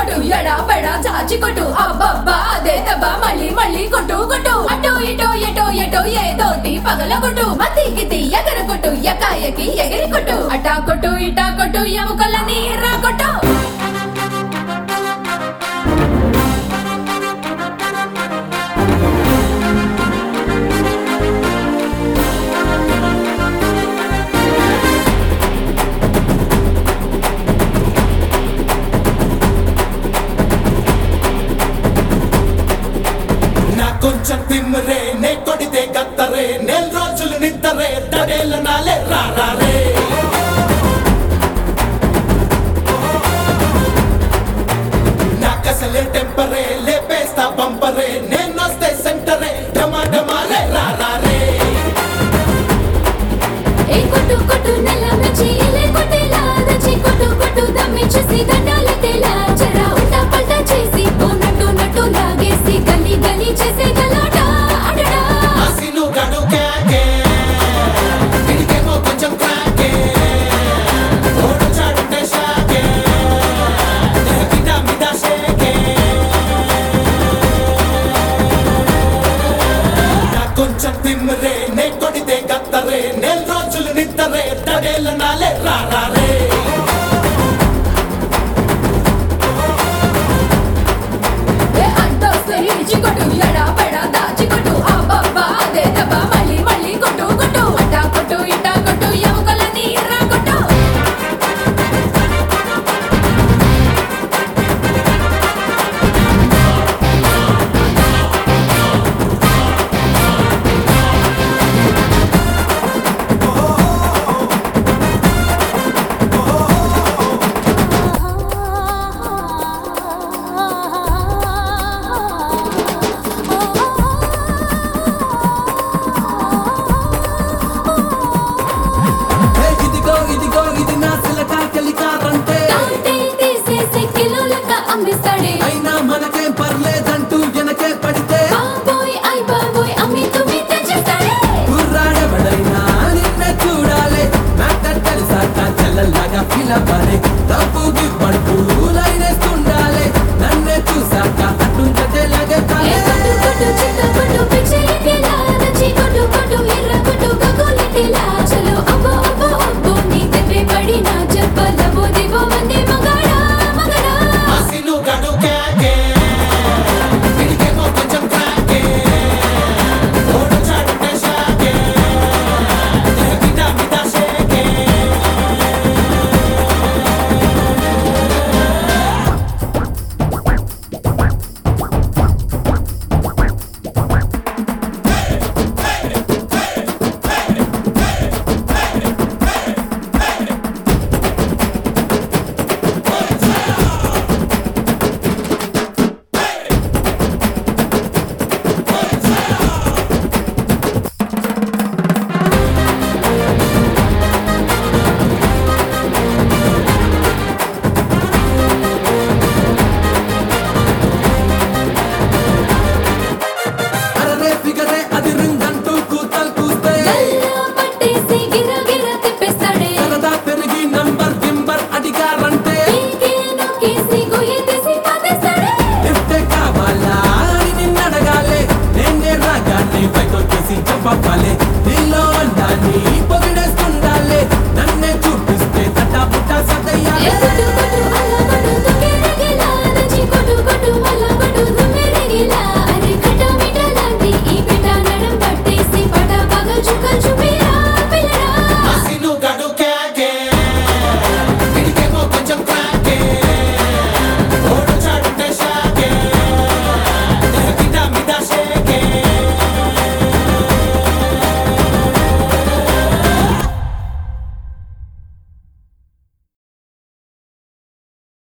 కొట్టు ఎడా పెడా చాచి కొట్టు అబ్బబ్బా అదే దబ్బా మళ్ళీ మళ్ళీ కొట్టు కొట్టు అటో ఇటో ఎటో ఎటో ఏదోటి పగల కొట్టు మతికి ఎగర కొట్టు ఎకాయకి ఎగిరి కొట్టు అటా కొట్టు ఇటా కొట్టు ఎముకలని రా కొట్టు నా కొంచెం తిమ్మరే నే కొడితే గత్తరే నెల రోజులు నిద్దరే తడేళ్ళ నాలే రారే నాకసలే టెంపరే లేపేస్తా పంపరే నేనొస్తే సెంటరే డమా డమాలే రారే ఏ కొట్టు కొట్టు నల్ల మిర్చి ఇలే కొట్టేలా దచ్చి కొట్టు కొట్టు దమ్మిచ్చేసి దండాలెట్టేలా జరా ఉల్టా పల్టా చేసి ఓ నట్టు నట్టు లాగేసి గల్లీ గల్లీ చేసే గలాట అడడా అసిను గడు క్యాకే ఇడికేమో కొంచెం క్రాకే ఓడు చాడుంటే షాకే మీద మీద షేకే నా కొంచెం తిమ్మరే నే కొడితే గత్తరే నెల రోజులు నిద్దరే తడేళ్ళ నాలే రారే ఏ అంతోస్తే ఇచ్చి కొట్టు ఎడా పెడా దాచి కొట్టు అబ్బబ్బా అదే దబ్బా మళ్ళీ మళ్ళీ కొట్టు కొట్టు అటా కొట్టు ఇటా కొట్టు ఎముకలని రా కొట్టు హే ఇదిగో ఇదిగో ఇది నా సిలకా కలికారంటే తాంతే తీసేసి కిలోలక అమ్మిస్తాడే అయినా మనకేం పర్లేదంటూ వెనకే పడితే బాబోయ్ ఐ బాబోయ్ అమ్మి తుమ్మి తెచ్చేస్తాడే కుర్రాడెవడైనా నిన్నే చూడాలి మ్యాటర్ తెలిసాక చెల్లెల్లాగా ఫీల్ అవ్వాలి డబ్బు గివ్వంటూ లైనేస్తుండాలి నన్నే చూసాక అట్టుంచటే ఏ లగెత్తాలి కొట్టు కొట్టు చిత్త కొట్టు పిచ్చి ఎక్కేలా నచ్చి కొట్టు కొట్టు ఎర్ర కొట్టు గగోలెట్టేలా